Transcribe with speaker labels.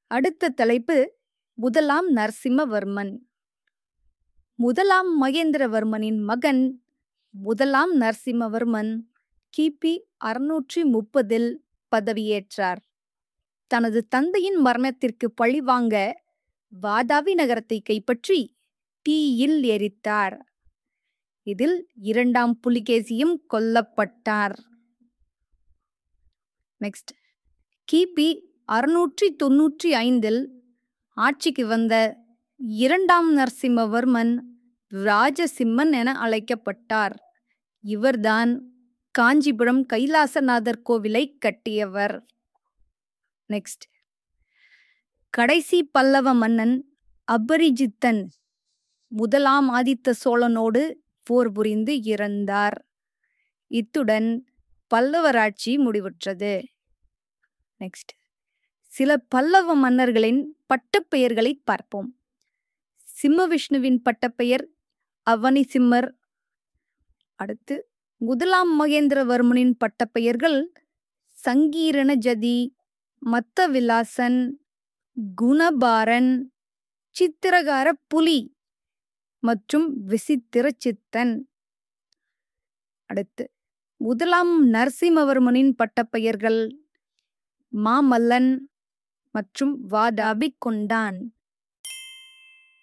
Speaker 1: அடுத்த தலைப்பு முதலாம் நரசிம்மவர்மன் முதலாம் மகேந்திரவர்மனின் மகன் முதலாம் நரசிம்மவர்மன் கிபி அறுநூற்றி முப்பதில் பதவியேற்றார் தனது தந்தையின் மரணத்திற்கு பழிவாங்க வாதாபி நகரத்தை கைப்பற்றி தீயில் எரித்தார் இதில் இரண்டாம் புலிகேசியும் கொல்லப்பட்டார் நெக்ஸ்ட் கிபி அறுநூற்றி தொன்னூற்றி ஐந்தில் ஆட்சிக்கு வந்த இரண்டாம் நரசிம்மவர்மன் ராஜசிம்மன் என அழைக்கப்பட்டார் இவர்தான் காஞ்சிபுரம் கைலாசநாதர் கோவிலை கட்டியவர் நெக்ஸ்ட் கடைசி பல்லவ மன்னன் அபரிஜித்தன் முதலாம் ஆதித்த சோழனோடு போர் புரிந்து இறந்தார் இத்துடன் பல்லவராட்சி முடிவுற்றது நெக்ஸ்ட் சில பல்லவ மன்னர்களின் பட்டப்பெயர்களை பார்ப்போம் சிம்மவிஷ்ணுவின் பட்டப்பெயர் அவனி சிம்மர் அடுத்து முதலாம் மகேந்திரவர்மனின் பட்டப்பெயர்கள் சங்கீரண ஜதி மத்தவிலாசன் குணபாரன் சித்திரகார புலி மற்றும் விசித்திர சித்தன் அடுத்து முதலாம் நரசிம்மவர்மனின் பட்டப்பெயர்கள் மாமல்லன் மற்றும் வாதாபி கொண்டான்